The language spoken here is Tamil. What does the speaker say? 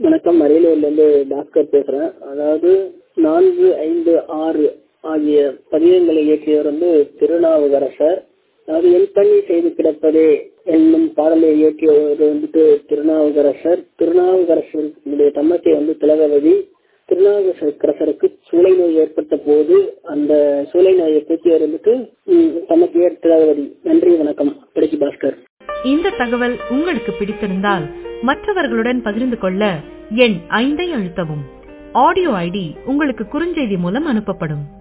வணக்கம் அரியலூர்லேருந்து பாஸ்கர் பேசுகிறேன் அதாவது நான்கு ஐந்து ஆறு ஆகிய பதிகங்களை இயற்றியவர் வந்து திருநாவுக்கரசர் அதாவது என் பணி செய்து கிடப்பதே என்னும் பாடலை இயற்றியவர் வந்துட்டு திருநாவுக்கரசர் திருநாவுக்கரசருடைய தம்மத்தை வந்து திலகவதி திருநாவுக்கரசருக்கு சூளை நோய் ஏற்பட்ட போது அந்த சூளை நோயை போக்கியவர் வந்துட்டு தமக்கையர் திலகவதி நன்றி வணக்கம் பிடிச்சி பாஸ்கர் இந்த தகவல் உங்களுக்கு பிடித்திருந்தால் மற்றவர்களுடன் பகிர்ந்து கொள்ள எண் ஐந்தை அழுத்தவும் ஆடியோ ஐடி உங்களுக்கு குறுஞ்செய்தி மூலம் அனுப்பப்படும்